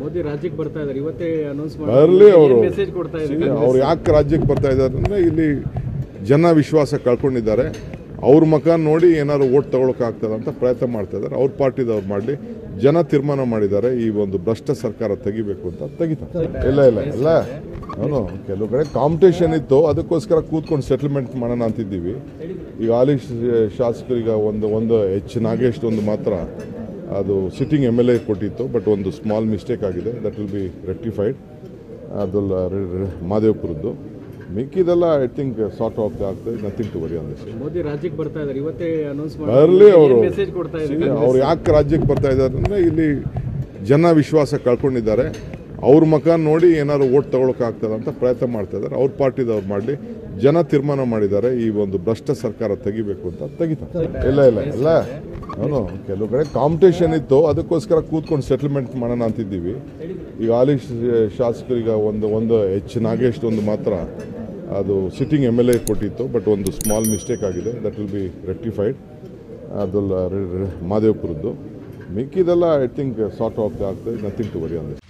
ಮೋದಿ ರಾಜ್ಯಕ್ಕೆ ಬರ್ತಾ ಇದ್ದಾರೆ ಇವತ್ತೇ ಅನೌನ್ಸ್ ಬರಲಿ ಅವರು ಮೆಸೇಜ್ ಕೊಡ್ತಾ ಇದ್ದಾರೆ ಅವ್ರು ಯಾಕೆ ರಾಜ್ಯಕ್ಕೆ ಬರ್ತಾ ಇದ್ದಾರೆ ಅಂದರೆ ಇಲ್ಲಿ ಜನ ವಿಶ್ವಾಸ ಕಳ್ಕೊಂಡಿದ್ದಾರೆ ಅವ್ರ ಮಕ ನೋಡಿ ಏನಾದ್ರು ಓಟ್ ತಗೊಳಕ್ಕಾಗ್ತದೆ ಅಂತ ಪ್ರಯತ್ನ ಮಾಡ್ತಾ ಇದ್ದಾರೆ ಅವ್ರ ಪಾರ್ಟಿದವ್ರು ಮಾಡಲಿ ಜನ ತೀರ್ಮಾನ ಮಾಡಿದ್ದಾರೆ ಈ ಒಂದು ಭ್ರಷ್ಟ ಸರ್ಕಾರ ತೆಗಿಬೇಕು ಅಂತ ತೆಗಿತಾರೆ ಇಲ್ಲ ಇಲ್ಲ ಇಲ್ಲ ಅವನು ಕೆಲವು ಕಡೆ ಕಾಂಪಿಟೇಷನ್ ಇತ್ತು ಅದಕ್ಕೋಸ್ಕರ ಕೂತ್ಕೊಂಡು ಸೆಟಲ್ಮೆಂಟ್ ಮಾಡೋಣ ಅಂತಿದ್ದೀವಿ ಈಗ ಹಾಲಿ ಶ- ಶಾಸಕರಿಗೆ ಒಂದು ಒಂದು ಎಚ್ ನಾಗೇಶ್ ಒಂದು ಮಾತ್ರ ಅದು ಸಿಟ್ಟಿಂಗ್ ಎಮ್ ಎಲ್ ಎ ಕೊಟ್ಟಿತ್ತು ಬಟ್ ಒಂದು ಸ್ಮಾಲ್ ಮಿಸ್ಟೇಕ್ ಆಗಿದೆ ದಟ್ ವಿಲ್ ಬಿ ರೆಕ್ಟಿಫೈಡ್ ಅದು ಮಾದೇವಪುರದ್ದು ಮಿಕ್ಕಿದೆಲ್ಲ ಐ ಥಿಂಕ್ ಸಾರ್ಟ್ ಔಟ್ ಆಗ್ತದೆ nothing to worry on this Modi ರಾಜ್ಯಕ್ಕೆ ಬರ್ತಾ ಇದ್ದಾರೆ ಇವತ್ತೇ ಅನೌನ್ಸ್ ಬರಲಿ ಅವರು ಮೆಸೇಜ್ ಕೊಡ್ತಾ ಇದ್ದಾರೆ ಅವ್ರು ಯಾಕೆ ರಾಜ್ಯಕ್ಕೆ ಬರ್ತಾ ಇದ್ದಾರೆ ಅಂದರೆ ಇಲ್ಲಿ ಜನ ವಿಶ್ವಾಸ ಕಳ್ಕೊಂಡಿದ್ದಾರೆ ಅವ್ರ ಮಕ ನೋಡಿ ಏನಾದ್ರು ಓಟ್ ತಗೊಳಕ್ಕಾಗ್ತದೆ ಅಂತ ಪ್ರಯತ್ನ ಮಾಡ್ತಾ ಇದ್ದಾರೆ ಅವ್ರ ಪಾರ್ಟಿದವ್ರು ಮಾಡಲಿ ಜನ ತೀರ್ಮಾನ ಮಾಡಿದ್ದಾರೆ ಈ ಒಂದು ಭ್ರಷ್ಟ ಸರ್ಕಾರ ತೆಗಿಬೇಕು ಅಂತ ತೆಗಿತಾರೆ ಇಲ್ಲ ಇಲ್ಲ ಇಲ್ಲ ಅವನು ಕೆಲವು ಕಡೆ ಕಾಂಪಿಟೇಷನ್ ಇತ್ತು ಅದಕ್ಕೋಸ್ಕರ ಕೂತ್ಕೊಂಡು ಸೆಟಲ್ಮೆಂಟ್ ಮಾಡೋಣ ಅಂತಿದ್ದೀವಿ ಈಗ ಹಾಲಿ ಶ- ಶಾಸಕರಿಗೆ ಒಂದು ಒಂದು ಎಚ್ ನಾಗೇಶ್ ಒಂದು ಮಾತ್ರ ಅದು ಸಿಟ್ಟಿಂಗ್ ಎಮ್ ಎಲ್ ಎ ಕೊಟ್ಟಿತ್ತು ಬಟ್ ಒಂದು ಸ್ಮಾಲ್ ಮಿಸ್ಟೇಕ್ ಆಗಿದೆ ದಟ್ ವಿಲ್ ಬಿ ರೆಕ್ಟಿಫೈಡ್ ಅದು ಮಾದೇವಪುರದ್ದು ಮಿಕ್ಕಿದೆಲ್ಲ ಐ ಥಿಂಕ್ ಸಾರ್ಟ್ ಔಟ್ ಆಗ್ತದೆ nothing to worry on this